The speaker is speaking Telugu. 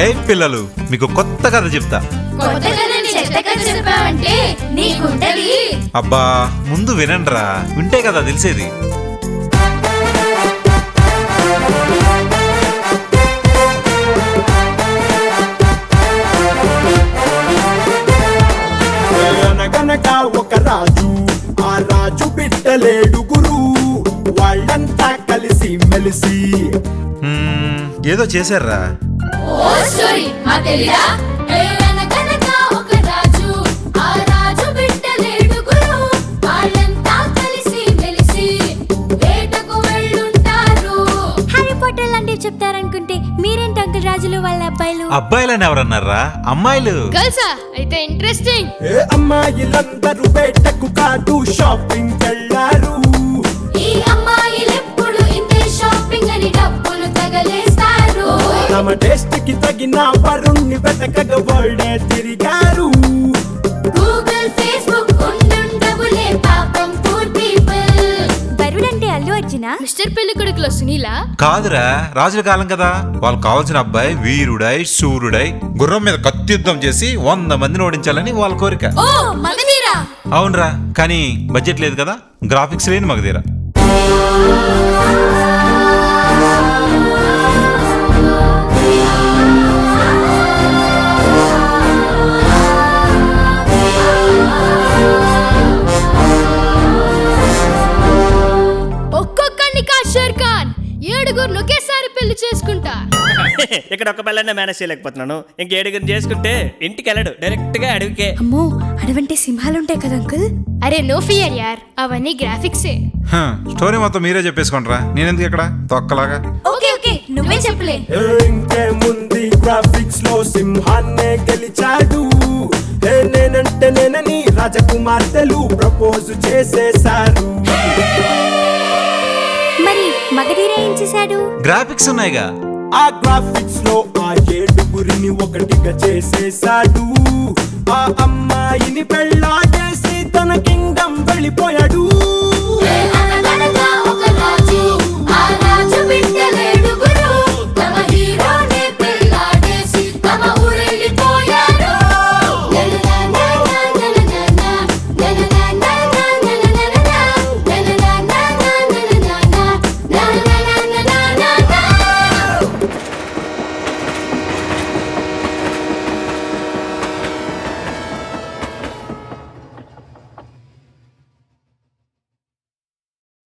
ఏ పిల్లలు మీకు కొత్త కథ చెప్తా కొత్త కథని చెత్త కథ చెప్పావంటే నీకుంటది అబ్బా ముందు వినండ్రా వింటే కదా తెలిసేది అనగనక ఒక రాజు ఆ రాజు బిడ్డలేడుగురు వాళ్ళంతా కలిసి మెలిసి మ్మ్, ఏదో చేశారా ఓ స్టోరీ మా తెలీదా అనగనక ఒక రాజు ఆ రాజు బిడ్డలేడుగురు వాళ్ళంతా కలిసి మెలిసి వేటకు వెళ్ళుంటారు హ్యారీ పోటర్ లాంటివి చెప్తారనుకుంటే మీరేంటి అంకుల్ రాజులు వాళ్ళ అబ్బాయిలు అబ్బాయిలని ఎవరన్నారా అమ్మాయిలు గర్ల్సా అయితే ఇంట్రెస్టింగ్ ఏ అమ్మాయిలందరూ వేటకు కాదు షాపింగ్ వెళ్ళారు ఈ అమ్మాయిలెప్పుడు ఇంతే షాపింగ్ అని డబ్బులు తగలేస్తారు తమ టేస్ట్ కి తగిన వరుణ్ణి వెతకగా వరల్డే తిరిగారు గూగుల్ ఫేస్బుక్ ఉండుండవులే పాపం పూర్ పీపుల్ వరుడు అంటే అల్లు అర్జున మిస్టర్ పెళ్లి కొడుకులో సునీలా కాదురా రాజుల కాలం కదా వాళ్ళకి కావాల్సిన అబ్బాయి వీరుడై శూరుడై గుర్రం మీద కత్యుద్ధం చేసి వంద మందిని ఓడించాలని వాళ్ళ కోరిక ఓ మగధీరా అవునరా కానీ బడ్జెట్ లేదు కదా గ్రాఫిక్స్ లేని మగధీరా ఒక్కొక్కడిని కా షేర్ ఖాన్ ఏడుగురు ఒకేసారి పెళ్లి చేసుకుంటా ఇక్కడ ఒక పిల్లనే మేనేజ్ చేయలేకపోతున్నాను ఇంక ఏడుగురిని చేసుకుంటే ఇంటికి వెళ్ళడు డైరెక్ట్ గా అడవికే అమ్మో అడవంటే సింహాలు ఉంటాయి కదా అంకుల్ అరే నో ఫియర్ యార్ అవన్నీ గ్రాఫిక్సే హ, స్టోరీ మొత్తం మీరే చెప్పేసుకోండిరా నేనెందుకు ఇక్కడ తొక్కలాగా ఓకే ఓకే నువ్వే చెప్పలే ఏ ఇంకేముంది గ్రాఫిక్స్ లో సింహాన్నే గెలిచాడు ఏ నేనంటే నేనని రాజకుమార్తెలు ప్రపోజ్ చేసేశారు మరి మగధీర ఏం చేశాడు గ్రాఫిక్స్ ఉన్నాయిగా ఆ గ్రాఫిక్స్ లో ఆ ఏడుగురిని ఒకటిగా చేసేశాడు ఆ అమ్మాయిని పెళ్ళాడేసి తన కింగ్డమ్ వెళ్ళిపోయాడు